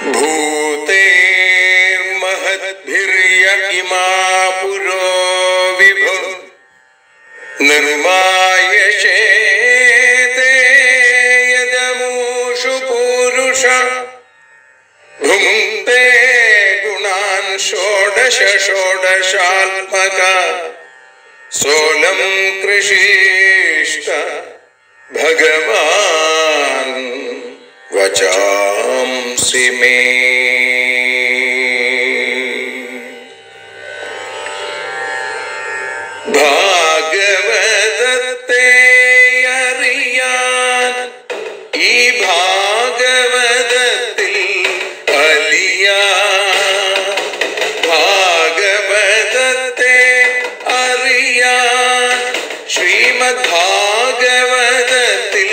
भूतेर्महद्भिर्य इमा पुरो विभु निर्मायशेते यदमूषु पूरुष भुङ्क्ते गुणान् षोडश षोडशात्मक सोऽलं कृषिष्ट भगवान् वचांसि मे ഭാഗവതത്തെ അറിയാൻ ഈ ഭാഗവതത്തിൽ അലിയാൻ ഭാഗവതത്തെ അറിയാൻ ശ്രീമദ് ഭാഗവതത്തിൽ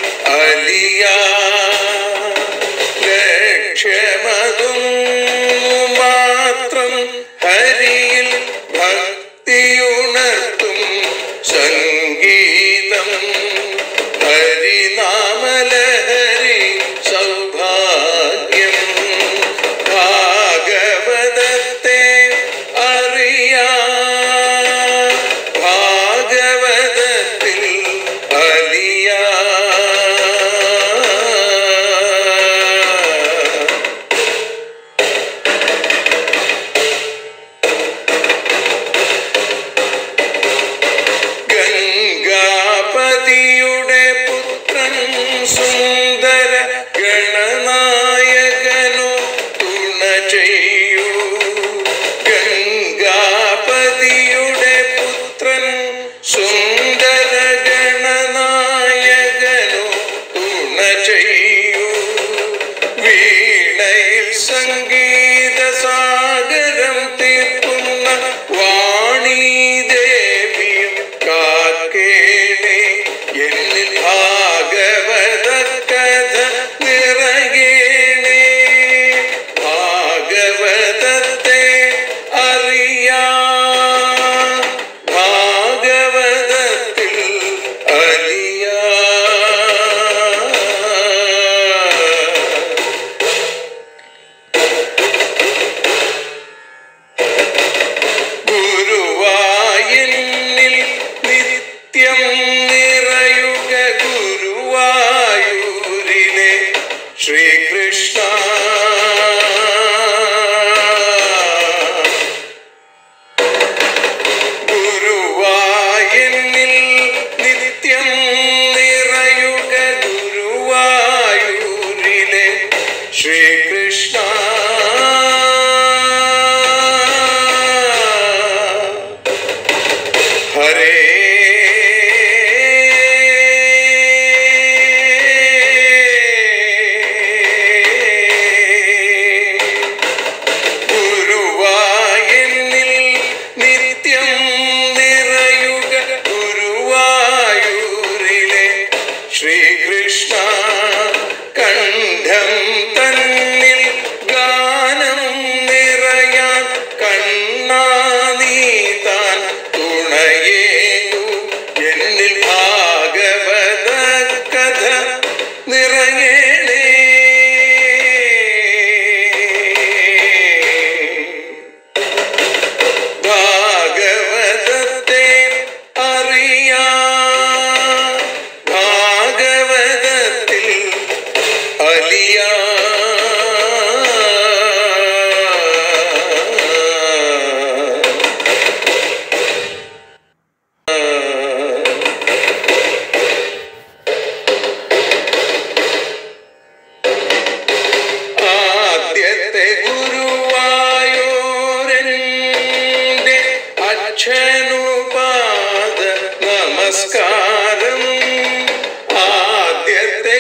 അലിയാൻ ലക്ഷ്യമതും മാത്രം ഹരിയിൽ ഭക്തിയുണർത്തും സംഗീതം ഹരിനാമലഹരി സൗഭാഗ്യം ഭാഗവതത്തെ അറിയാ ഭാഗവതത്തിൽ അലിയാ ഗംഗാപതിയുടെ പുത്രൻ സുന്ദര ഗണനായകനു തുണ ചെയ്യൂ ഗംഗാപതിയുടെ പുത്രൻ സുന്ദര ഗണനായകനു തുണ ചെയ്യൂ വീണയിൽ സംഗീത സാഗരം തീർക്കുന്ന വാണി ദേവിയും കാക്കേണേ എന്നിൽ ഭാഗവത കഥ നിറയേണേ ഭാഗവതത്തെ അറിയാ ഭാഗവതത്തിൽ അലിയാ ഗുരുവായൂരിൽ നിത്യം നിറയുക ഗുരുവായൂരിലെ ശ്രീകൃഷ്ണ ഗുരുവായൂരിൽ നിത്യം നിറയുക ഗുരുവായൂരിലെ ശ്രീകൃഷ്ണ ഹരേ ഗുരുവായൂരിൽ നിത്യം നിറയുക ഗുരുവായൂരിലെ ശ്രീകൃഷ്ണ കണ്ഠം തന്നിൽ ഗാനം നിറയാൻ കണ്ണാ നീ താൻ തുണയേകു എന്നിൽ ഭാഗവത കഥ നിറയണേ ഭാഗവതത്തെ അറിയാ ഭാഗവതത്തിൽ അലിയാ ആദ്യത്തെ ഗുരുവായൂരന്റെ അച്ഛനുപാദ നമസ്കാരം ആദ്യത്തെ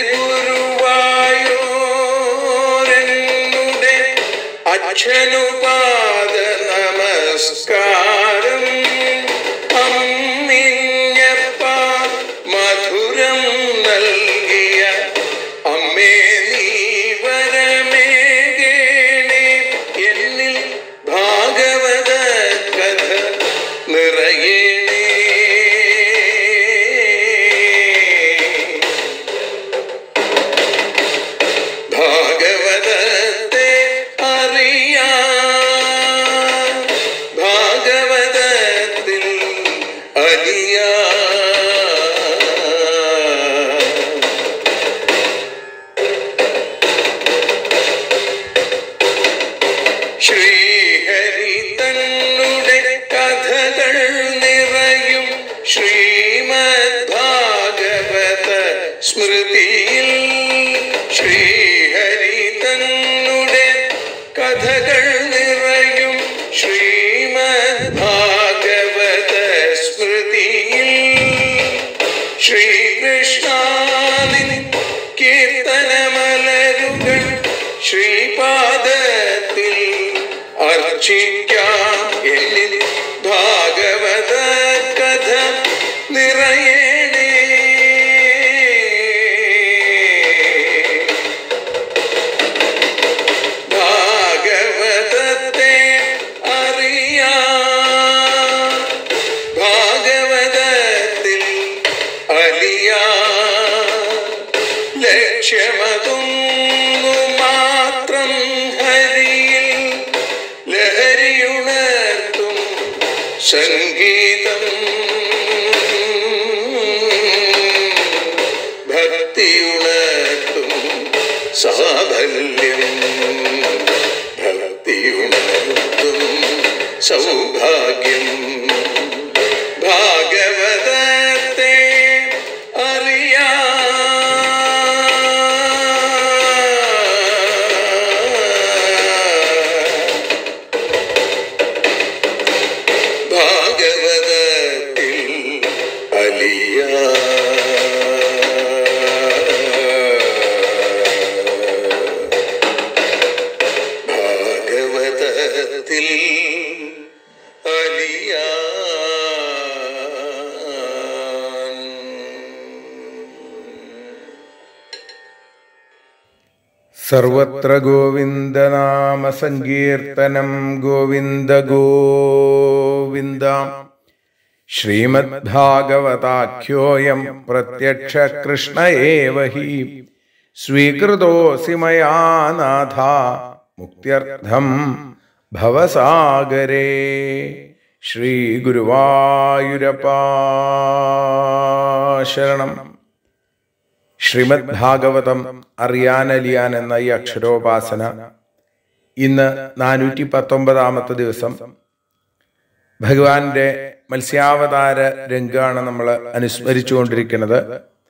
ഗുരുവായൂരനുടെ അച്ഛനുപാദ നമസ്കാരം അമ്മിഞ്ഞപ്പ മധുരം നൽകിയ അമ്മേ നീ വരമേകേണേ എന്നിൽ ഭാഗവത കഥ നിറയേണേ ഭാഗവതത്തെ അലിയ ശ്രീഹരി തന്നുടെ കഥകൾ നിറയും ശ്രീമദ് ഭാഗവത സ്മൃതിയിൽ ശ്രീഹരി തന്നുടെ കഥകൾ നിറയും ശ്രീമദ് ഭാഗവത സ്മൃതിയിൽ ശ്രീകൃഷ്ണാദിൻ കീർത്തനമലരുകൾ ശ്രീപാദത്തിൽ അർച്ചിക്കാം എന്നിൽ ഭാഗവത കഥ നിറയണേ ഭാഗവതത്തെ അറിയാം ഭാഗവതത്തിൽ അലിയ ലക്ഷ്യമതൊന്നു മാത്രം ഹരിയിൽ ലഹരിയുണർത്തും സംഗീതം ഭക്തിയുണർത്തും സാഫല്യം ഭക്തിയുണർത്തും സൗഭാഗ്യം ഭാഗവതത്തെ അറിയാ ഭാഗവതത്തിൽ അലിയ ഭാഗവതത്തിൽ അലിയ സർവത്ര ഗോവിന്ദനാമ സങ്കീർത്തനം ഗോവിന്ദ ഗോവിന്ദ ശ്രീമദ്ഭാഗവതാഖ്യോയം പ്രത്യക്ഷ കൃഷ്ണ ഏവ ഹി സ്വീകൃതോസി മയാ നാഥ മുക്ത്യർത്ഥം ഭവസാഗരേ ശ്രീ ഗുരുവായൂരപ്പാ ശരണം ശ്രീമദ് ഭാഗവതം അറിയാനലിയാൻ എന്ന ഈ അക്ഷരോപാസന ഇന്ന് നാനൂറ്റി പത്തൊമ്പതാമത്തെ ദിവസം ഭഗവാന്റെ മത്സ്യാവതാര രംഗാണ് നമ്മൾ അനുസ്മരിച്ചുകൊണ്ടിരിക്കുന്നത്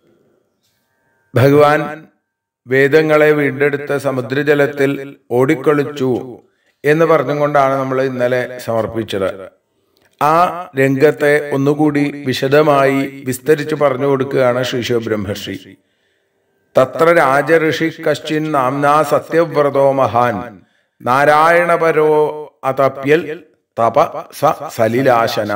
ഭഗവാൻ വേദങ്ങളെ വീണ്ടെടുത്ത സമുദ്രജലത്തിൽ ഓടിക്കളിച്ചു എന്ന് പറഞ്ഞുകൊണ്ടാണ് നമ്മൾ ഇന്നലെ സമർപ്പിച്ചത് ആ രംഗത്തെ ഒന്നുകൂടി വിശദമായി വിസ്തരിച്ച് പറഞ്ഞു കൊടുക്കുകയാണ് ശ്രീ ശിവബ്രഹ്മർഷി തത്ര രാജഋഷി കശ്ചിൻ നാംനാ സത്യവ്രതോ മഹാൻ നാരായണപരോ അതപ്യൽ തപ സ സലിലാശന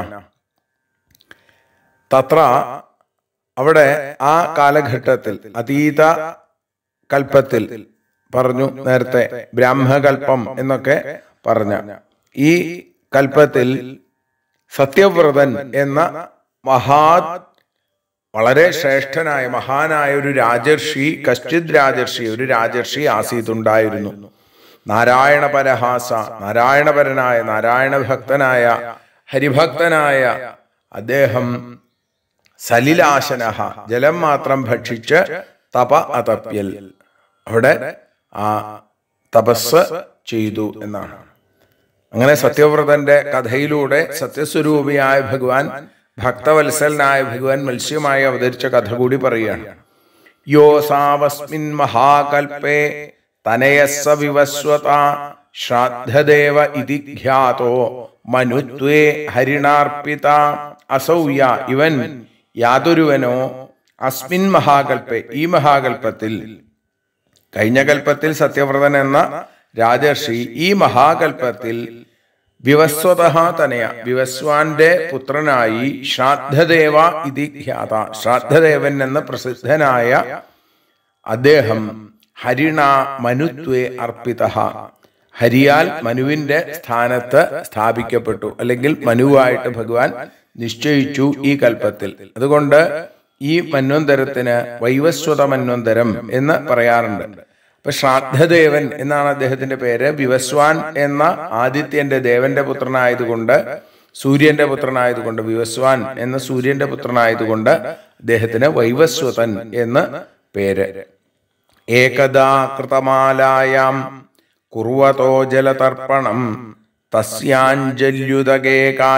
തത്ര അവിടെ ആ കാലഘട്ടത്തിൽ അതീത കൽപ്പത്തിൽ പറഞ്ഞു നേരത്തെ ബ്രാഹ്മകൽപ്പം എന്നൊക്കെ പറഞ്ഞ ഈ കൽപ്പത്തിൽ സത്യവ്രതൻ എന്ന മഹാ വളരെ ശ്രേഷ്ഠനായ മഹാനായ ഒരു രാജർഷി കശ്ചിത് രാജർഷി ഒരു രാജർഷി ആസീതുണ്ടായിരുന്നു നാരായണ പരഹാസ നാരായണപരനായ നാരായണ ഭക്തനായ ഹരിഭക്തനായ അദ്ദേഹം സലിലാശനഹ ജലം മാത്രം ഭക്ഷിച്ച് തപ അതപ്യൽ അവിടെ ആ തപസ് ചെയ്തു എന്നാണ് അങ്ങനെ സത്യവ്രതന്റെ കഥയിലൂടെ സത്യസ്വരൂപിയായ ഭഗവാൻ ഭക്തവത്സലനായ ഭഗവാൻ മത്സ്യമായി അവതരിച്ച കഥ കൂടി പറയുകയാണ് യോ സാവസ്മിൻ മഹാകൽപ്പേ തനയസ്സ വിവസ്വത ശ്രാദ്ധദേവ ഇതി ഖ്യാതോ മനുത്വേ ഹരിണാർപ്പിത അസൗയ ഇവൻ യാതൊരുവനോ അസ്മിൻ മഹാകൽപ്പെ ഈ മഹാകൽപ്പത്തിൽ കഴിഞ്ഞ കൽപ്പത്തിൽ സത്യവ്രതൻ എന്ന രാജർഷി ഈ മഹാകൽപ്പത്തിൽ വിവസ്വത തനയ വിവസ്വാന്റെ പുത്രനായി ശ്രാദ്ധദേവ ഇതി ഖ്യാത ശ്രാദ്ധദേവൻ എന്ന പ്രസിദ്ധനായ അദ്ദേഹം ഹരിണ മനുത്വേ അർപ്പിത ഹരിയാൽ മനുവിന്റെ സ്ഥാനത്ത് സ്ഥാപിക്കപ്പെട്ടു അല്ലെങ്കിൽ മനുവായിട്ട് ഭഗവാൻ നിശ്ചയിച്ചു ഈ കൽപ്പത്തിൽ അതുകൊണ്ട് ഈ മന്വന്തരത്തിന് വൈവസ്വത മന്വന്തരം എന്ന് പറയാറുണ്ട് അപ്പൊ ശ്രാദ്ധദേവൻ എന്നാണ് അദ്ദേഹത്തിന്റെ പേര് വിവസ്വാൻ എന്ന ആദിത്യന്റെ ദേവന്റെ പുത്രനായതുകൊണ്ട് സൂര്യന്റെ പുത്രനായതുകൊണ്ട് വിവസ്വാൻ എന്ന സൂര്യന്റെ പുത്രനായതുകൊണ്ട് അദ്ദേഹത്തിന് വൈവസ്വതൻ എന്ന് പേര് ഏകദാ കൃതമാലായാം കുർവതോ ജലതർപ്പണം തസ്യാഞ്ജല്യുതകേ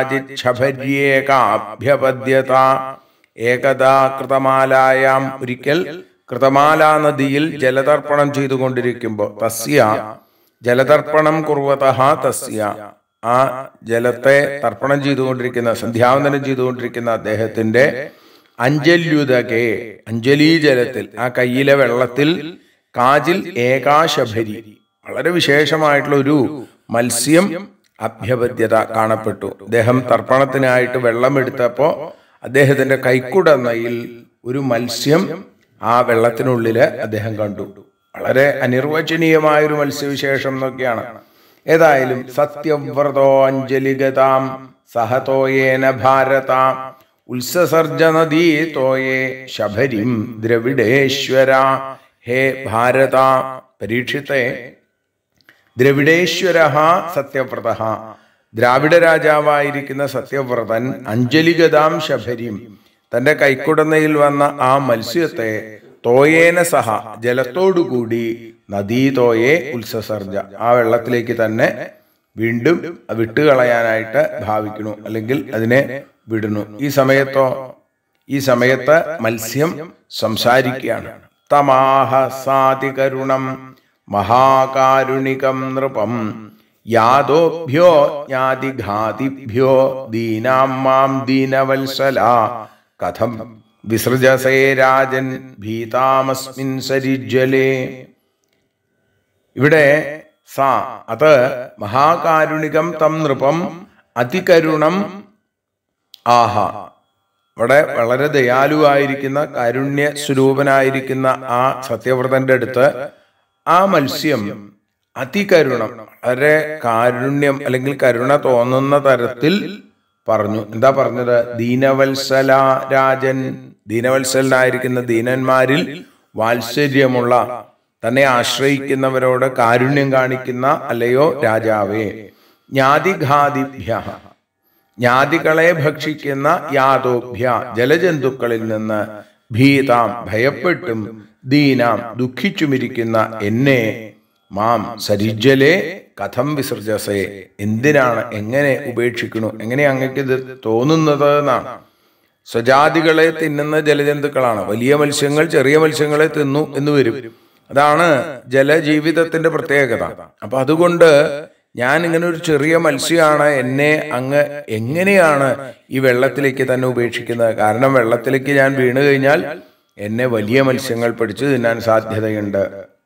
കാചിച്ഛഭര്യേകാഭ്യപദ്യത ഏകദാ കൃതമാലായാം ഒരിക്കൽ കൃതമാലാ നദിയിൽ ജലതർപ്പണം ചെയ്തുകൊണ്ടിരിക്കുമ്പോൾ തസ്യ ജലതർപ്പണം കുർവത തസ്യ ആ ജലത്തെ തർപ്പണം ചെയ്തുകൊണ്ടിരിക്കുന്ന സന്ധ്യാവന്തനം ചെയ്തുകൊണ്ടിരിക്കുന്ന അദ്ദേഹത്തിന്റെ അഞ്ജല്യുതകെ അഞ്ജലി ജലത്തിൽ ആ കയ്യിലെ വെള്ളത്തിൽ കാജിൽ ഏകാശഭരി വളരെ വിശേഷമായിട്ടുള്ള ഒരു മത്സ്യം അഭ്യപദ്യത കാണപ്പെട്ടു അദ്ദേഹം തർപ്പണത്തിനായിട്ട് വെള്ളം എടുത്തപ്പോ അദ്ദേഹത്തിന്റെ കൈക്കുടന്നയിൽ ഒരു മത്സ്യം ആ വെള്ളത്തിനുള്ളില് അദ്ദേഹം കണ്ടു വളരെ അനിർവചനീയമായ ഒരു മത്സ്യവിശേഷം എന്നൊക്കെയാണ് ഏതായാലും സത്യവ്രതോ അഞ്ജലിഗതാം സഹതോയേന ഭാരത ഉത്സസർജ നദീ തോയേ ശബരിം ദ്രവിഡേശ്വര ഹേ ഭാരത പരീക്ഷിത്തെ ദ്രവിഡേശ്വര സത്യവ്രത ദ്രാവിഡ രാജാവായിരിക്കുന്ന സത്യവ്രതൻ അഞ്ജലിഗതാം ശബരിം തന്റെ കൈക്കുടന്നയിൽ വന്ന ആ മത്സ്യത്തെ തോയേന സഹ ജലത്തോടുകൂടി നദീതോയെ ഉത്സസർജ ആ വെള്ളത്തിലേക്ക് തന്നെ വീണ്ടും വിട്ടുകളയാനായിട്ട് ഭാവിക്കുന്നു അല്ലെങ്കിൽ അതിനെ വിടുന്നു ഈ സമയത്തോ ഈ സമയത്ത് മത്സ്യം സംസാരിക്കുകയാണ് തമാഹ സാതികരുണം മഹാകാരുണികം നൃപം യാദോഭ്യോ ജ്ഞാതിഘാതിഭ്യോ ദീനാം മാം ദീനവത്സല കഥം വിസൃജസേ രാജൻ ഭീതാമസ്മിൻ സരിജ്വലേ ഇവിടെ സാ അത് മഹാകാരുണികം തം നൃപം അതികരുണം ആഹ ഇവിടെ വളരെ ദയാലുവായിരിക്കുന്ന കാരുണ്യ സ്വരൂപനായിരിക്കുന്ന ആ സത്യവ്രതന്റെ അടുത്ത് ആ മത്സ്യം അതികരുണം വളരെ കാരുണ്യം അല്ലെങ്കിൽ കരുണ തോന്നുന്ന തരത്തിൽ പറഞ്ഞു എന്താ പറഞ്ഞത് ദീനവത്സല രാജൻ ദീനവത്സലനായിരിക്കുന്ന ദീനന്മാരിൽ വാത്സര്യമുള്ള തന്നെ ആശ്രയിക്കുന്നവരോട് കാരുണ്യം കാണിക്കുന്ന അല്ലയോ രാജാവേ ജ്ഞാതിഘാതിഭ്യ ജ്ഞാതികളെ ഭക്ഷിക്കുന്ന യാദോഭ്യ ജലജന്തുക്കളിൽ നിന്ന് ഭീതാം ഭയപ്പെട്ടും ദീനാം ദുഃഖിച്ചുമിരിക്കുന്ന എന്നെ മാം സരിജ്വലെ കഥം വിസർജസേ എന്തിനാണ് എങ്ങനെ ഉപേക്ഷിക്കണു എങ്ങനെ അങ്ങക്ക് ഇത് തോന്നുന്നത് എന്നാണ് സ്വജാതികളെ തിന്നുന്ന ജലജന്തുക്കളാണ് വലിയ മത്സ്യങ്ങൾ ചെറിയ മത്സ്യങ്ങളെ തിന്നു എന്ന് വരും അതാണ് ജലജീവിതത്തിന്റെ പ്രത്യേകത അപ്പൊ അതുകൊണ്ട് ഞാൻ ഇങ്ങനെ ഒരു ചെറിയ മത്സ്യമാണ് എന്നെ അങ്ങ് എങ്ങനെയാണ് ഈ വെള്ളത്തിലേക്ക് തന്നെ ഉപേക്ഷിക്കുന്നത് കാരണം വെള്ളത്തിലേക്ക് ഞാൻ വീണു കഴിഞ്ഞാൽ എന്നെ വലിയ മത്സ്യങ്ങൾ പിടിച്ചു തിന്നാൻ സാധ്യതയുണ്ട്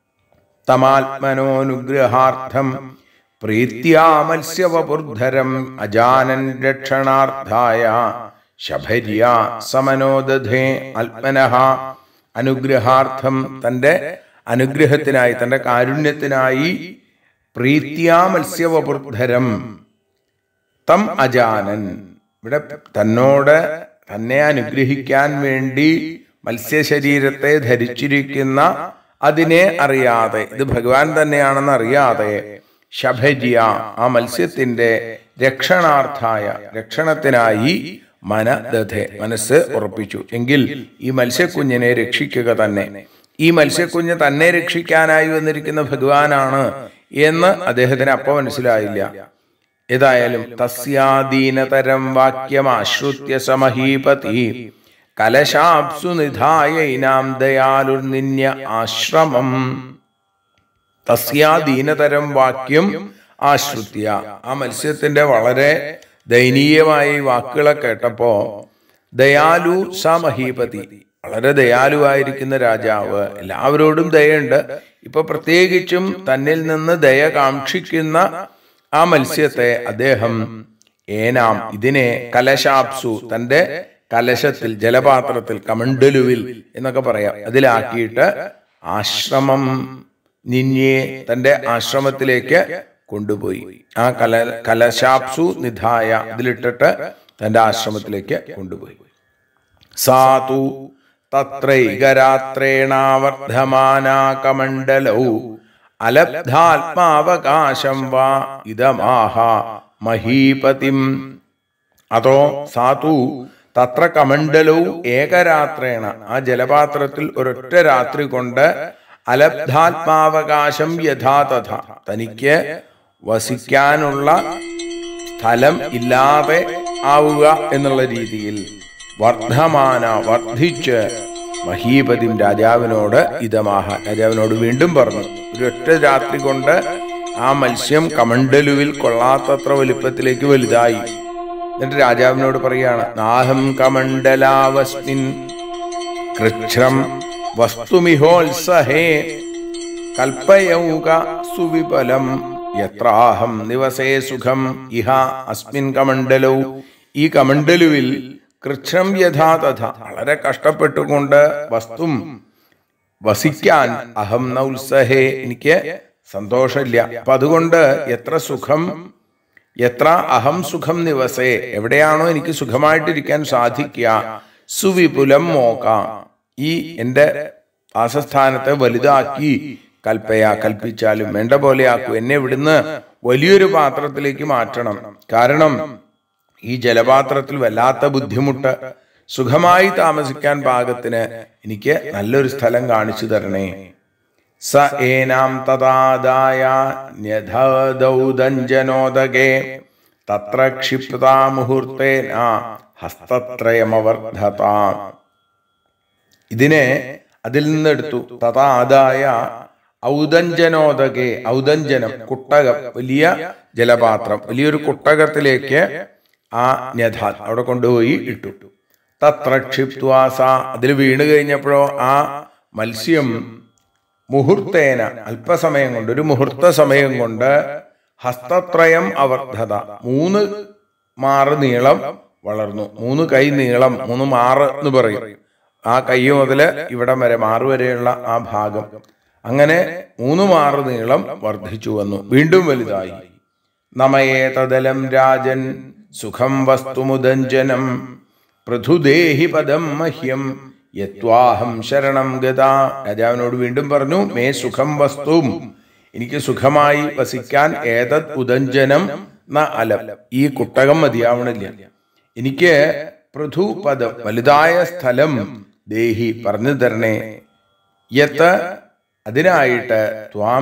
തമാത്മനോനുഗ്രഹാർത്ഥം പ്രീത്യാ മത്സ്യവപുർധരം അജാനൻ രക്ഷണാർത്ഥായ ശബര്യ സമനോദധേ ആത്മനഃ അനുഗ്രഹാർത്ഥം തന്റെ അനുഗ്രഹത്തിനായി തന്റെ കാരുണ്യത്തിനായി പ്രീത്യാ മത്സ്യവപുർധരം തം അജാനൻ ഇവിടെ തന്നോട് തന്നെ അനുഗ്രഹിക്കാൻ വേണ്ടി മത്സ്യശരീരത്തെ ധരിച്ചിരിക്കുന്ന അതിനെ അറിയാതെ ഇത് ഭഗവാൻ തന്നെയാണെന്ന് അറിയാതെ ശബര്യ ആ മത്സ്യത്തിന്റെ രക്ഷണാർത്ഥായ രക്ഷണത്തിനായി മനദധെ മനസ്സ് ഉറപ്പിച്ചു എങ്കിൽ ഈ മത്സ്യക്കുഞ്ഞിനെ രക്ഷിക്കുക തന്നെ ഈ മത്സ്യക്കുഞ്ഞ് തന്നെ രക്ഷിക്കാനായി വന്നിരിക്കുന്ന ഭഗവാനാണ് എന്ന് അദ്ദേഹത്തിന് അപ്പൊ മനസ്സിലായില്ല ഏതായാലും തസ്യാദീനതരം വാക്യമാശ്രുത്യ സമഹീപതി കലശാപ്സു നിധായൈനാം ദയാലുർനിന്യ ആശ്രമം തസ്യാദീനതരം വാക്യം ആശ്രുത്യ ആ മത്സ്യത്തിന്റെ വളരെ ദയനീയമായ ഈ വാക്കുകളെ കേട്ടപ്പോ ദയാലു സമഹീപതി വളരെ ദയാലുവായിരിക്കുന്ന രാജാവ് എല്ലാവരോടും ദയുണ്ട് ഇപ്പൊ പ്രത്യേകിച്ചും തന്നിൽ നിന്ന് ദയ കാക്ഷിക്കുന്ന ആ മത്സ്യത്തെ അദ്ദേഹം ഏനാം ഇതിനെ കലശാപ്സു തന്റെ കലശത്തിൽ ജലപാത്രത്തിൽ കമണ്ടലുവിൽ എന്നൊക്കെ പറയാം അതിലാക്കിയിട്ട് ആശ്രമം നിന്യെ തന്റെ ആശ്രമത്തിലേക്ക് കൊണ്ടുപോയി ആ കല കലശാപ്സു നിധായ ഇതിലിട്ടിട്ട് തന്റെ ആശ്രമത്തിലേക്ക് കൊണ്ടുപോയി സാതു തത്രൈകരാത്രേണാവർദ്ധമാനാ കമണ്ഡലൗ അലബ്ധാത്മാവകാശം വാ ഇതമാഹ മഹീപതിം അതോ സാധു തത്ര കമണ്ഡലവും ഏകരാത്രേണ ആ ജലപാത്രത്തിൽ ഒരൊറ്റ രാത്രി കൊണ്ട് അലബ്ധാത്മാവകാശം യഥാതഥ തനിക്ക് വസിക്കാനുള്ള സ്ഥലം ഇല്ലാതെ ആവുക എന്നുള്ള രീതിയിൽ വർദ്ധമാന വർദ്ധിച്ച് മഹീപതിം രാജാവിനോട് ഇതമാഹ രാജാവിനോട് വീണ്ടും പറഞ്ഞു ഒരൊറ്റ രാത്രി കൊണ്ട് ആ മത്സ്യം കമണ്ടലുവിൽ കൊള്ളാത്തത്ര വലിപ്പത്തിലേക്ക് വലുതായി എന്നിട്ട് രാജാവിനോട് പറയാണ് നാഹം കമണ്ഡലാവസ്മിൻ കൃച്ഛ്രം വസ്തുമിഹോത്സഹേ കൽപ്പയൗക സുവിപലം യത്രാഹം നിവസേ സുഖം ഇഹ അസ്മിൻ കമണ്ഡലൗ ഈ കമണ്ഡലുവിൽ കൃച്ഛ്രം യഥാതഥ വളരെ കഷ്ടപ്പെട്ടുകൊണ്ട് വസ്തും വസിക്കാൻ അഹം ന ഉത്സഹേ എനിക്ക് സന്തോഷമില്ല അപ്പൊ അതുകൊണ്ട് എത്ര സുഖം എത്ര അഹം സുഖം നിവസേ എവിടെയാണോ എനിക്ക് സുഖമായിട്ടിരിക്കാൻ സാധിക്കുക സുവിപുലം മോക ഈ എന്റെ വാസസ്ഥാനത്തെ വലുതാക്കി കൽപ്പയ കൽപ്പിച്ചാലും വേണ്ട പോലെ ആക്കൂ എന്നെ ഇവിടുന്ന് വലിയൊരു പാത്രത്തിലേക്ക് മാറ്റണം കാരണം ഈ ജലപാത്രത്തിൽ വല്ലാത്ത ബുദ്ധിമുട്ട് സുഖമായി താമസിക്കാൻ പാകത്തിന് എനിക്ക് നല്ലൊരു സ്ഥലം കാണിച്ചു തരണേ സ ഏനാം തഥാദായ ന്യഥദൗദഞ്ജനോദകേ തത്ര ക്ഷിപ്താ മുഹൂർത്തേന ഹസ്തത്രയമവർദ്ധത ഇതിനെ അതിൽ നിന്നെടുത്തു തഥാദായ ഔദഞ്ജനോദകെ ഔദഞ്ജനം കുട്ടകം വലിയ ജലപാത്രം വലിയൊരു കുട്ടകത്തിലേക്ക് ആ ന്യഥ അവിടെ കൊണ്ടുപോയി ഇട്ടു തത്ര ക്ഷിപ്വാസ അതിൽ വീണ് കഴിഞ്ഞപ്പോഴോ ആ മത്സ്യം മുഹൂർത്തേന അല്പസമയം കൊണ്ട് ഒരു മുഹൂർത്ത സമയം കൊണ്ട് ഹസ്തത്രയം അവർദ്ധത മൂന്ന് മാറ് നീളം വളർന്നു മൂന്ന് കൈ നീളം മൂന്ന് മാറ് എന്ന് പറയും ആ കൈ മുതല് ഇവിടം വരെ മാറ് വരെയുള്ള ആ ഭാഗം അങ്ങനെ മൂന്ന് മാറ് നീളം വർദ്ധിച്ചു വന്നു വീണ്ടും വലുതായി നമയേ തദലം രാജൻ സുഖം വസ്തുമുദഞ്ജനം പൃഥുദേഹി പദം മഹ്യം യത്വാഹം ശരണം ഗതാ രാജാവിനോട് വീണ്ടും പറഞ്ഞു മേ സുഖം വസ്തും എനിക്ക് സുഖമായി വസിക്കാൻ ഏതത് ഉദഞ്ജനം ന അലം ഈ കുട്ടകം മതിയാവണില്ല എനിക്ക് പൃഥു പദം വലുതായ സ്ഥലം ദേഹി പറഞ്ഞു തരണേ യത്ത് അതിനായിട്ട് ത്വാം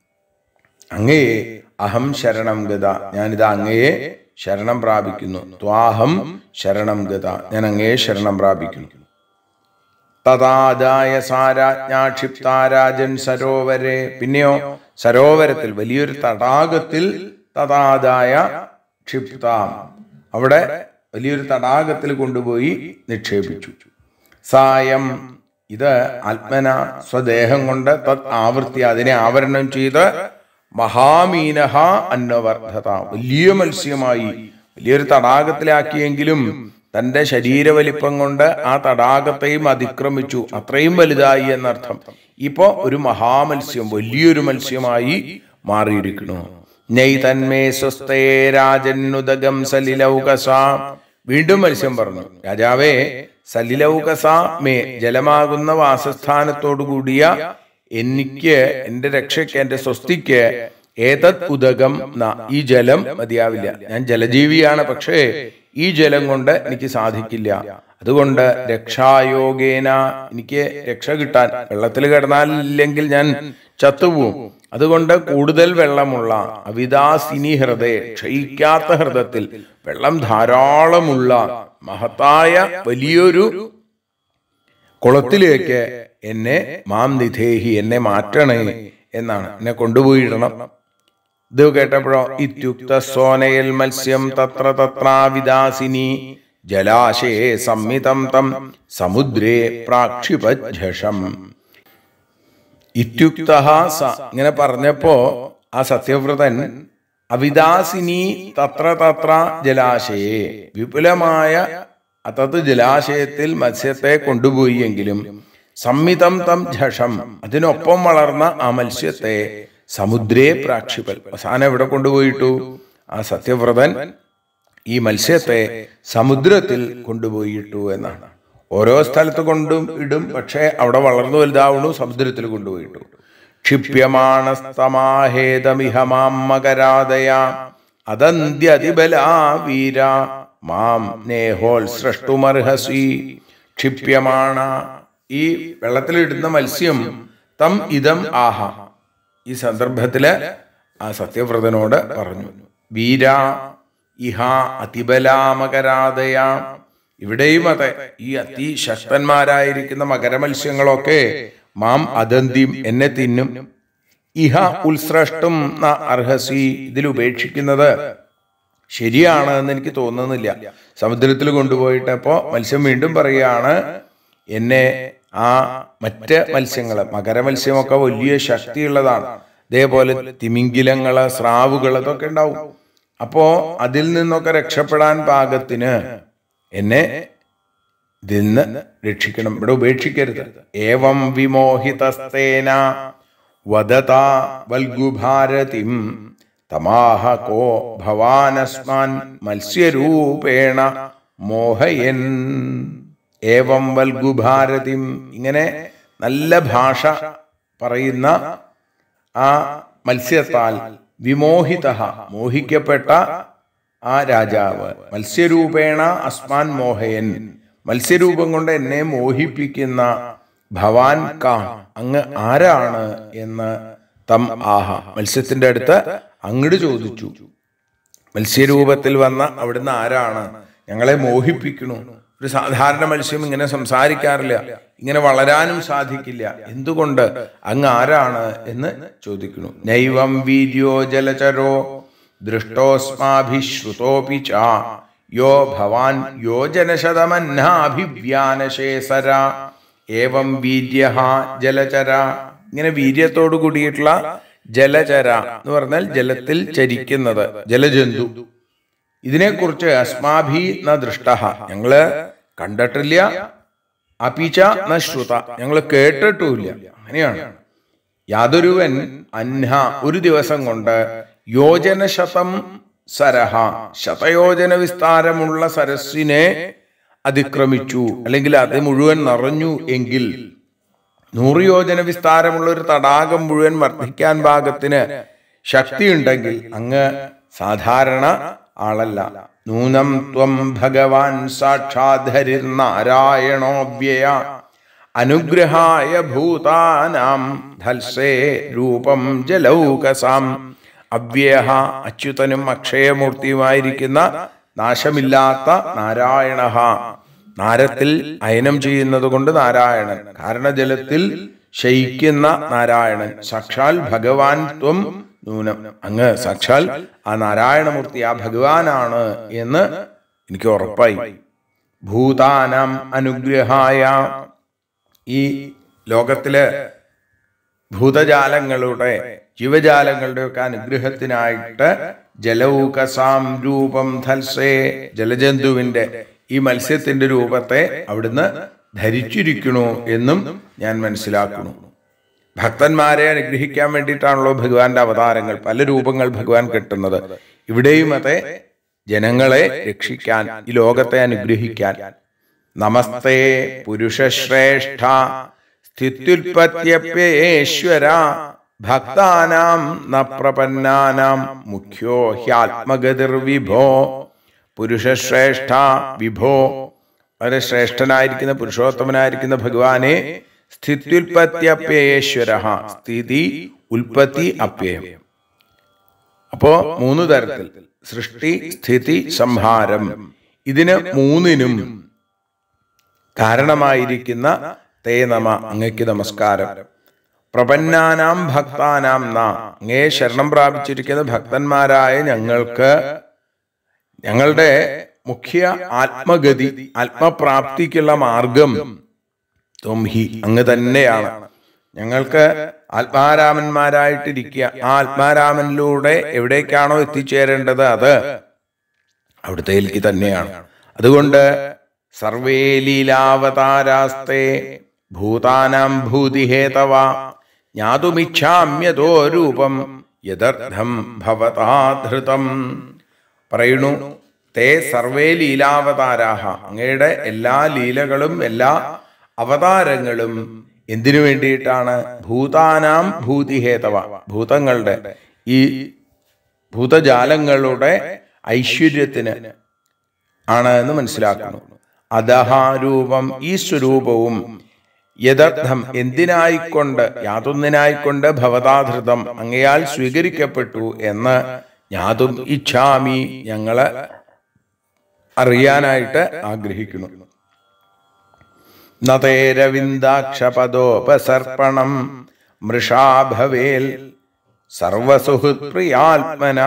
അങ്ങയെ അഹം ശരണം ഗത ഞാനിത് അങ്ങയെ ശരണം പ്രാപിക്കുന്നു ത്വാഹം ശരണം ഗത ഞാൻ അങ്ങയെ ശരണം പ്രാപിക്കുന്നു തഥാദായ സാരാജ്ഞാക്ഷിപ്താരാജൻ സരോവരെ പിന്നെയോ സരോവരത്തിൽ വലിയൊരു തടാകത്തിൽ തഥാദായ ക്ഷിപ്താം അവിടെ വലിയൊരു തടാകത്തിൽ കൊണ്ടുപോയി നിക്ഷേപിച്ചു സായം ഇത് ആത്മന സ്വദേഹം കൊണ്ട് തത് ആവൃത്തി അതിനെ ആവരണം ചെയ്ത് മഹാമീനഹ അന്നവർദ്ധത വലിയ മത്സ്യമായി വലിയൊരു തടാകത്തിലാക്കിയെങ്കിലും തന്റെ ശരീരവലിപ്പം കൊണ്ട് ആ തടാകത്തെയും അതിക്രമിച്ചു അത്രയും വലുതായി എന്നർത്ഥം ഇപ്പോ ഒരു മഹാമത്സ്യം വലിയൊരു മത്സ്യമായി മാറിയിരിക്കുന്നു നെയ് തന്മേ സ്വസ്ഥേ രാജന്നുദകം സലിലൗകസ വീണ്ടും മത്സ്യം പറഞ്ഞു രാജാവേ സലിലൗകസ മേ ജലമാകുന്ന വാസസ്ഥാനത്തോടു കൂടിയ എനിക്ക് എന്റെ രക്ഷയ്ക്ക് എന്റെ സ്വസ്തിക്ക് ഏതത് ഉദകം ന ഈ ജലം മതിയാവില്ല ഞാൻ ജലജീവിയാണ് പക്ഷേ ഈ ജലം കൊണ്ട് എനിക്ക് സാധിക്കില്ല അതുകൊണ്ട് രക്ഷായോഗേന എനിക്ക് രക്ഷ കിട്ടാൻ വെള്ളത്തിൽ കിടന്നാൽ ഇല്ലെങ്കിൽ ഞാൻ ചത്തുപോകും അതുകൊണ്ട് കൂടുതൽ വെള്ളമുള്ള അവിദാസിനി ഹൃദയ ക്ഷയിക്കാത്ത ഹൃദയത്തിൽ വെള്ളം ധാരാളമുള്ള മഹത്തായ വലിയൊരു കുളത്തിലേക്ക് എന്നെ മാം നിധേഹി എന്നെ മാറ്റണേ എന്നാണ് എന്നെ കൊണ്ടുപോയിടണം ഇത് കേട്ടപ്പോഴോ ഇത്യുക്ത സോനയൽ മത്സ്യം തത്ര തത്രാവിദാസിനി ജലാശയെ സംമിതം തം സമുദ്രേ പ്രാക്ഷിപജഷം ഇത്യുക്ത സ ഇങ്ങനെ പറഞ്ഞപ്പോ ആ സത്യവ്രതൻ അവിദാസിനി തത്ര തത്ര ജലാശയെ വിപുലമായ അതത് ജലാശയത്തിൽ മത്സ്യത്തെ കൊണ്ടുപോയി എങ്കിലും സംമിതം തം ഝഷം അതിനൊപ്പം വളർന്ന ആ മത്സ്യത്തെ സമുദ്രേ പ്രാക്ഷിപൽ അവസാനം എവിടെ കൊണ്ടുപോയിട്ടു ആ സത്യവ്രതൻ ഈ മത്സ്യത്തെ സമുദ്രത്തിൽ കൊണ്ടുപോയിട്ടു എന്നാണ് ഓരോ സ്ഥലത്ത് കൊണ്ടും ഇടും പക്ഷേ അവിടെ വളർന്നു വലുതാവുന്നു സമുദ്രത്തിൽ കൊണ്ടുപോയിട്ടു ക്ഷിപ്യമാണസ്തമാഹേതമിഹ മാം മകരാദയ അതന്ത്യതിബലാ വീര മാം നേഹോൽ സൃഷ്ടുമർഹസി ക്ഷിപ്യമാണ ഈ വെള്ളത്തിലിടുന്ന മത്സ്യം തം ഇതം ആഹ ഈ സന്ദർഭത്തില് ആ സത്യവ്രതനോട് പറഞ്ഞു വീര ഇഹ അതിബലാമകരാതയ ഇവിടെയും അതെ ഈ അതിശക്തന്മാരായിരിക്കുന്ന മകരമത്സ്യങ്ങളൊക്കെ മാം അതന്തിയും എന്നെ തിന്നും ഇഹ ഉത്സ്രഷ്ടും ന അർഹസി ഇതിൽ ഉപേക്ഷിക്കുന്നത് ശരിയാണ് എന്ന് എനിക്ക് തോന്നുന്നില്ല സമുദ്രത്തിൽ കൊണ്ടുപോയിട്ട് അപ്പോ മത്സ്യം വീണ്ടും പറയുകയാണ് എന്നെ ആ മറ്റ് മത്സ്യങ്ങള് മകരമത്സ്യമൊക്കെ വലിയ ശക്തിയുള്ളതാണ് അതേപോലെ തിമിംഗിലങ്ങള് സ്രാവുകൾ അതൊക്കെ ഉണ്ടാവും അപ്പോ അതിൽ നിന്നൊക്കെ രക്ഷപ്പെടാൻ പാകത്തിന് എന്നെ ഇതിൽ നിന്ന് രക്ഷിക്കണം ഇവിടെ ഉപേക്ഷിക്കരുത് ഏവം വിമോഹിതസ്തേന വദത വൽഗുഭാരതിം തമാഹ കോ ഭവാനസ്മാൻ മത്സ്യരൂപേണ മോഹയൻ ഏവം വൽഗുഭാരതിം ഇങ്ങനെ നല്ല ഭാഷ പറയുന്ന ആ മത്സ്യത്താൽ വിമോഹിത മോഹിക്കപ്പെട്ട ആ രാജാവ് മത്സ്യരൂപേണ അസ്മാൻ മോഹയൻ മത്സ്യരൂപം കൊണ്ട് എന്നെ മോഹിപ്പിക്കുന്ന ഭവാൻ കാ അങ്ങ് ആരാണ് എന്ന് തം ആഹ മത്സ്യത്തിന്റെ അടുത്ത് അങ്ങട് ചോദിച്ചു മത്സ്യരൂപത്തിൽ വന്ന അവിടുന്ന് ആരാണ് ഞങ്ങളെ മോഹിപ്പിക്കണു ഒരു സാധാരണ മത്സ്യം ഇങ്ങനെ സംസാരിക്കാറില്ല ഇങ്ങനെ വളരാനും സാധിക്കില്ല എന്തുകൊണ്ട് അങ്ങ് ആരാണ് എന്ന് ചോദിക്കുന്നു നൈവം വീര്യോ ജലചരോ ദൃഷ്ടോസ്മാഭിശ്രുതോപി ച യോ ഭവാൻ യോജനശതമന്നാഭിവ്യാനശേസര ഏവം വീര്യ ജലചര ഇങ്ങനെ വീര്യത്തോടു കൂടിയിട്ടുള്ള ജലചര എന്ന് പറഞ്ഞാൽ ജലത്തിൽ ചരിക്കുന്നത് ജലജന്തു ഇതിനെക്കുറിച്ച് അസ്മാഭി ന ദൃഷ്ട ഞങ്ങള് കണ്ടിട്ടില്ല അപിച്ച ന ശ്രുത ഞങ്ങൾ കേട്ടിട്ടുമില്ല അങ്ങനെയാണ് യാതൊരുവൻ അന്ഹ ഒരു ദിവസം കൊണ്ട് യോജനശതം സരഹ ശതയോജന വിസ്താരമുള്ള സരസ്സിനെ അതിക്രമിച്ചു അല്ലെങ്കിൽ അത് മുഴുവൻ നിറഞ്ഞു എങ്കിൽ നൂറ് യോജന വിസ്താരമുള്ള ഒരു തടാകം മുഴുവൻ വർദ്ധിക്കാൻ പാകത്തിന് ശക്തിയുണ്ടെങ്കിൽ അങ്ങ് സാധാരണ ആളല്ല നൂനം ത്വം ഭഗവാൻ സാക്ഷാധരിർ നാരായണോവ്യയ അനുഗ്രഹായ ഭൂതാനാം ധൽസേ രൂപം ജലൗകസാം അവ്യയ അച്യുതനും അക്ഷയമൂർത്തിയുമായിരിക്കുന്ന നാശമില്ലാത്ത നാരായണ നാരത്തിൽ അയനം ചെയ്യുന്നത് കൊണ്ട് നാരായണൻ കാരണജലത്തിൽ ശയിക്കുന്ന നാരായണൻ സാക്ഷാൽ ഭഗവാൻ ത്വം നൂനം അങ്ങ് സാക്ഷാൽ ആ നാരായണമൂർത്തി ആ ഭഗവാനാണ് എന്ന് എനിക്ക് ഉറപ്പായി ഭൂതാനം അനുഗ്രഹായ ഈ ലോകത്തില് ഭൂതജാലങ്ങളുടെ ജീവജാലങ്ങളുടെ ഒക്കെ അനുഗ്രഹത്തിനായിട്ട് ജലൗകസാം രൂപം ധൽസേ ജലജന്തുവിന്റെ ഈ മത്സ്യത്തിന്റെ രൂപത്തെ അവിടുന്ന് ധരിച്ചിരിക്കണു എന്നും ഞാൻ മനസ്സിലാക്കുന്നു ഭക്തന്മാരെ അനുഗ്രഹിക്കാൻ വേണ്ടിയിട്ടാണല്ലോ ഭഗവാന്റെ അവതാരങ്ങൾ പല രൂപങ്ങൾ ഭഗവാൻ കെട്ടുന്നത് ഇവിടെയും അതെ ജനങ്ങളെ രക്ഷിക്കാൻ ഈ ലോകത്തെ അനുഗ്രഹിക്കാൻ നമസ്തേ പുരുഷശ്രേഷ്ഠ സ്ഥിത്യുൽപത്യപ്യേശ്വര ഭക്താനാം ന പ്രപന്നാനാം മുഖ്യോ ഹ്യാത്മഗതിർ വിഭോ പുരുഷശ്രേഷ്ഠ വിഭോ വളരെ ശ്രേഷ്ഠനായിരിക്കുന്ന പുരുഷോത്തമനായിരിക്കുന്ന ഭഗവാനെ സ്ഥിത്യുൽപത്യപ്യേശ്വര സ്ഥിതി ഉൽപ്പത്തി അപ്യയം അപ്പോ മൂന്ന് തരത്തിൽ സൃഷ്ടി സ്ഥിതി സംഹാരം ഇതിന് മൂന്നിനും കാരണമായിരിക്കുന്ന തേ നമ അങ്ങയ്ക്ക് നമസ്കാരം പ്രപന്നാനാം ഭക്താനാം ന അങ്ങേ ശരണം പ്രാപിച്ചിരിക്കുന്ന ഭക്തന്മാരായ ഞങ്ങൾക്ക് ഞങ്ങളുടെ മുഖ്യ ആത്മഗതി ആത്മപ്രാപ്തിക്കുള്ള മാർഗം ത്വം ഹി അങ്ങ് തന്നെയാണ് ഞങ്ങൾക്ക് ആത്മാരാമന്മാരായിട്ടിരിക്കുക ആ ആത്മാരാമനിലൂടെ എവിടേക്കാണോ എത്തിച്ചേരേണ്ടത് അത് അവിടുത്തേക്ക് തന്നെയാണ് അതുകൊണ്ട് സർവേ ലീലാവതാരാസ്തേ ഭൂതാനാം ഭൂതിഹേതവ ജ്ഞാതുമിച്ഛാമ്യതോ രൂപം യദർത്ഥം ഭവതാധൃതം പറയുന്നു തേ സർവേ ലീലാവതാരാഹ അങ്ങയുടെ എല്ലാ ലീലകളും എല്ലാ അവതാരങ്ങളും എന്തിനു വേണ്ടിയിട്ടാണ് ഭൂതാനാം ഭൂതിഹേതവ ഭൂതങ്ങളുടെ ഈ ഭൂതജാലങ്ങളുടെ ഐശ്വര്യത്തിന് ആണ് എന്ന് മനസ്സിലാക്കുന്നു അധഹാരൂപം ഈ സ്വരൂപവും യഥർത്ഥം എന്തിനായിക്കൊണ്ട് യാതൊന്നിനായിക്കൊണ്ട് ഭവതാധൃതം അങ്ങയാൽ സ്വീകരിക്കപ്പെട്ടു എന്ന് യാതും ഇച്ഛാമി ഞങ്ങള് അറിയാനായിട്ട് ആഗ്രഹിക്കുന്നു നതേരവിന്ദാക്ഷപദോപസർപ്പണം മൃഷാ ഭവേൽ സർവസുഹൃത്പ്രിയാത്മന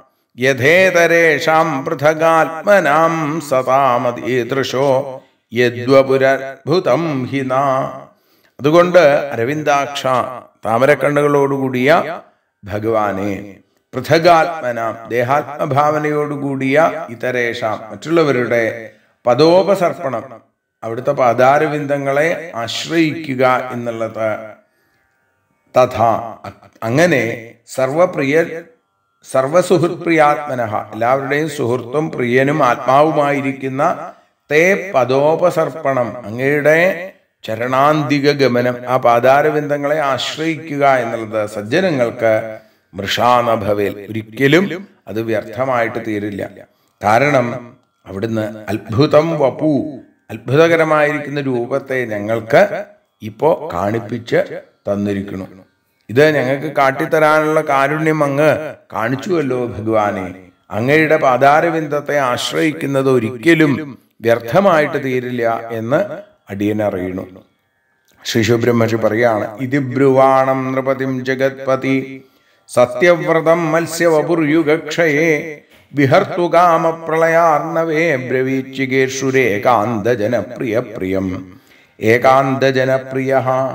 യഥേതരേഷാം പൃഥഗാത്മനാം സതാമതീദൃശോ യദ്വപുരഭുതം ഹിന അതുകൊണ്ട് അരവിന്ദാക്ഷ താമരക്കണ്ണുകളോടുകൂടിയ ഭഗവാനെ പൃഥഗാത്മനാം ദേഹാത്മഭാവനയോടുകൂടിയ ഇതരേഷാം മറ്റുള്ളവരുടെ പദോപസർപ്പണം അവിടുത്തെ പാതാരവിന്ദങ്ങളെ ആശ്രയിക്കുക എന്നുള്ളത് തഥാ അങ്ങനെ സർവപ്രിയ സർവസുഹൃത്പ്രിയാത്മനഹ എല്ലാവരുടെയും സുഹൃത്തും പ്രിയനും ആത്മാവുമായിരിക്കുന്ന തേ പദോപസർപ്പണം അങ്ങയുടെ ചരണാന്തിക ഗമനം ആ പാതാരവിന്ദങ്ങളെ ആശ്രയിക്കുക എന്നുള്ളത് സജ്ജനങ്ങൾക്ക് മൃഷാനഭവേൽ ഒരിക്കലും അത് വ്യർത്ഥമായിട്ട് തീരില്ല കാരണം അവിടുന്ന് അത്ഭുതം വപു അത്ഭുതകരമായിരിക്കുന്ന രൂപത്തെ ഞങ്ങൾക്ക് ഇപ്പോ കാണിപ്പിച്ച് തന്നിരിക്കുന്നു ഇത് ഞങ്ങൾക്ക് കാട്ടിത്തരാനുള്ള കാരുണ്യം അങ്ങ് കാണിച്ചുവല്ലോ ഭഗവാനെ അങ്ങയുടെ പാതാരവിന്ദത്തെ ആശ്രയിക്കുന്നത് ഒരിക്കലും വ്യർത്ഥമായിട്ട് തീരില്ല എന്ന് അടിയനറിയണു ശ്രീ ശുബ്രഹ്മർഷി പറയാണ് ഇതി ബ്രുവാണം നൃപതിം ജഗത്പതി സത്യവ്രതം മത്സ്യവപുർയുഗക്ഷയേ വിഹർത്തുകാമ പ്രളയാർണവേ ബ്രവീച്ചികേഷുരേകാന്തജനപ്രിയ പ്രിയം ഏകാന്തജനപ്രിയ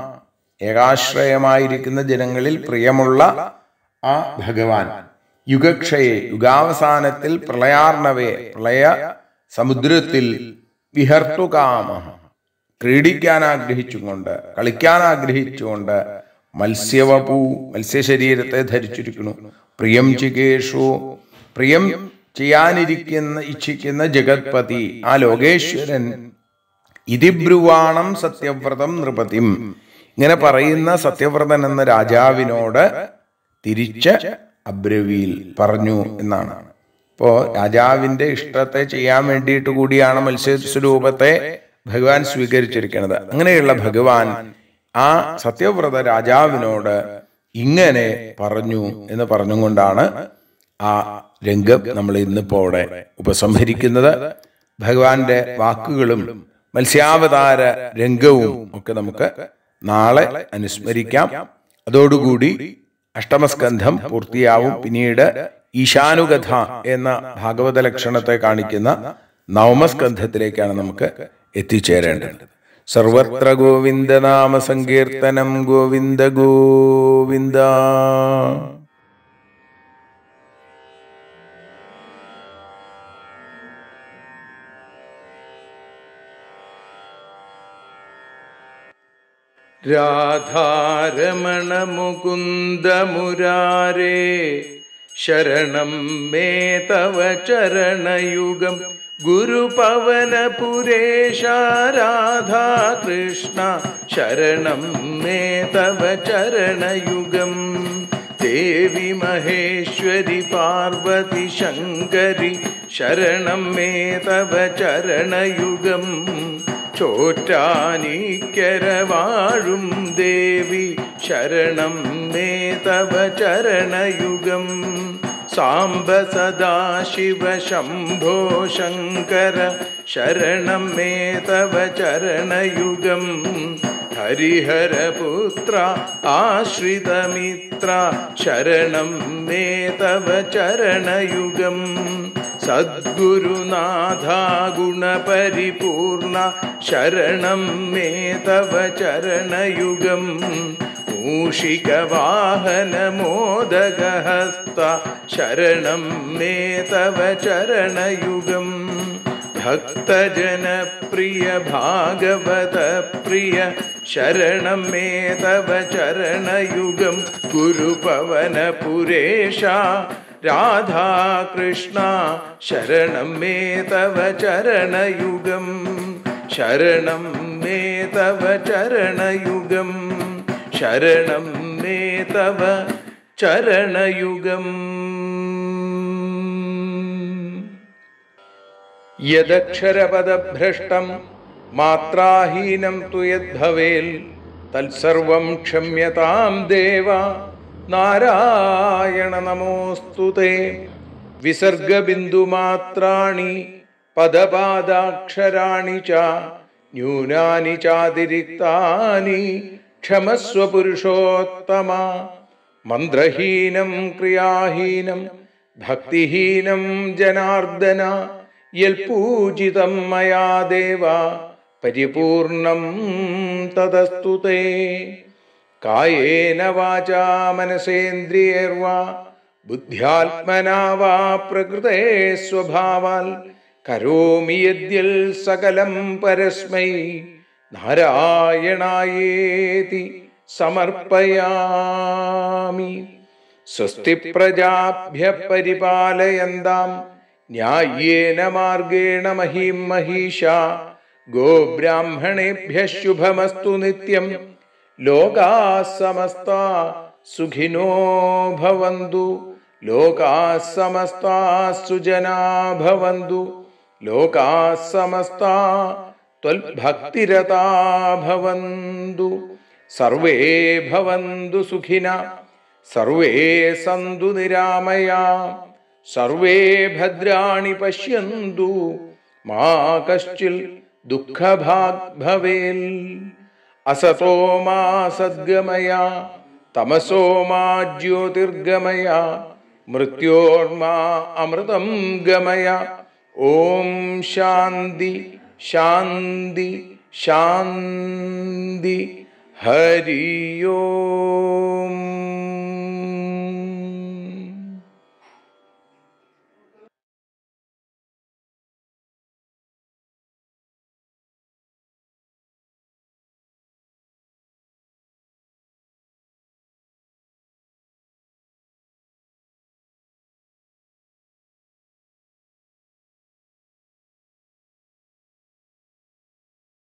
ഏകാശ്രയമായിരിക്കുന്ന ജനങ്ങളിൽ പ്രിയമുള്ള ആ ഭഗവാൻ യുഗക്ഷയെ യുഗാവസാനത്തിൽ പ്രളയാർണവേ പ്രളയ സമുദ്രത്തിൽ വിഹർത്തുകാമ ക്രീഡിക്കാൻ ആഗ്രഹിച്ചുകൊണ്ട് കളിക്കാൻ ആഗ്രഹിച്ചുകൊണ്ട് മത്സ്യവപു മത്സ്യശരീരത്തെ ധരിച്ചിരിക്കുന്നു പ്രിയം ചികേഷു പ്രിയം ചെയ്യാനിരിക്കുന്ന ഇച്ഛിക്കുന്ന ജഗത്പതി ആ ലോകേശ്വരൻ ഇതിബ്രുവാണം സത്യവ്രതം നൃപതിം ഇങ്ങനെ പറയുന്ന സത്യവ്രതൻ എന്ന രാജാവിനോട് തിരിച്ച് അബ്രവിയിൽ പറഞ്ഞു എന്നാണ് ഇപ്പോ രാജാവിന്റെ ഇഷ്ടത്തെ ചെയ്യാൻ വേണ്ടിയിട്ട് കൂടിയാണ് മത്സ്യ സ്വരൂപത്തെ ഭഗവാൻ സ്വീകരിച്ചിരിക്കുന്നത് അങ്ങനെയുള്ള ഭഗവാൻ ആ സത്യവ്രത രാജാവിനോട് ഇങ്ങനെ പറഞ്ഞു എന്ന് പറഞ്ഞുകൊണ്ടാണ് ആ രംഗം നമ്മൾ ഇന്നിപ്പോ അവിടെ ഉപസംഹരിക്കുന്നത് ഭഗവാന്റെ വാക്കുകളും മത്സ്യാവതാര രംഗവും ഒക്കെ നമുക്ക് നാളെ അനുസ്മരിക്കാം അതോടുകൂടി അഷ്ടമസ്കന്ധം പൂർത്തിയാവും പിന്നീട് ഈശാനുകഥ എന്ന ഭാഗവത ലക്ഷണത്തെ കാണിക്കുന്ന നവമസ്കന്ധത്തിലേക്കാണ് നമുക്ക് എത്തിച്ചേരേണ്ടത് സർവത്ര ഗോവിന്ദനാമ സങ്കീർത്തനം ഗോവിന്ദ ഗോവിന്ദ രാധാരമണ മുകുന്ദ മുരാരേ ശരണം മേ തവ ചരണയുഗം ഗുരുപവനപുരേശ രാധാകൃഷ്ണ ശരണം മേ തവ ചരണയുഗം ദേവി മഹേശ്വരി പാർവതി ശങ്കരി ശരണം മേ തവ ചരണയുഗം ചോറ്റാനിക്കര വാഴും ദേവി ശരണം മേ തവ ചരണയുഗം സാംബ സദാശിവ ശംഭോ ശങ്കര ശരണം മേ തവ ചരണയുഗം ഹരിഹരപുത്ര ആശ്രിതമിത്ര ശരണം മേ തവ ചരണയുഗം സദ്ഗുരുനാഥ ഗുണപരിപൂർണ ശരണം മേ തവ ചരണയുഗം മൂഷികവാഹനമോദകഹസ്ത ശരണം മേ തവ ചരണയുഗം ഭക്തജനപ്രിയ ഭാഗവത പ്രിയ ശരണം മേ തവ ചരണയുഗം ഗുരുപവനപുരേഷ രാധാകൃഷ്ണ ശരണം മേ തവ ചരണയുഗം ശരണം മേ തവ ചരണയുഗം ശരണം മേ തവ ചരണയുഗം യദക്ഷരപദഭ്രഷ്ടം മാത്രാഹീനം തു യദ്ഭവേൽ തത്സർവം ക്ഷമ്യതാം ദേവ നാരായണ നമോസ്തു തേ വിസർഗബിന്ദുമാത്രാണി പദപാദാക്ഷരാണി ച ന്യൂനാനി ചാതിരിക്താനി ക്ഷമസ്വ പുരുഷോത്തമ മന്ത്രഹീനം ക്രിയാഹീനം ഭക്തിഹീനം ജനാർദ്ദന യൽപൂജിതം മയാ ദേവ പരിപൂർണം തദസ്തു തേ കായേന വാചാ മനസേന്ദ്രിയർവാ ബുദ്ധ്യാത്മനാ വാ പ്രകൃതേ സ്വഭാവാൽ കരോമി യദ്യൽ സകലം പരസ്മൈ നാരായണായേതി സമർപ്പയാമി സ്വസ്തി പ്രജാഭ്യ പരിപാലയന്താം ന്യായേന മാർഗേണ മഹീം മഹീഷ ഗോബ്രാഹ്മണേഭ്യ ശുഭമസ്തു നിത്യം ലോകാ സമസ്ത സുഖിനോ ഭവന്തു ലോകാ സമസ്ത സുജനാ ഭവന്തു ലോകാ സമസ്ത ത്വൽഭക്തിരതാ ഭവന്തു സർവേ ഭവന്തു സുഖിന സർവേ സന്തു നിരാമയാ സർവേ ഭദ്രാണി പശ്യന്തു മാ കശ്ചിൽ ദുഃഖഭാഗ് ഭവേൽ അസതോ മാ സദ്ഗമയ തമസോ മാ ജ്യോതിർഗമയ മൃത്യോർമാ അമൃതം ഗമയ ഓം ശാന്തി ശാന്തി ശാന്തി ഹരി ഓം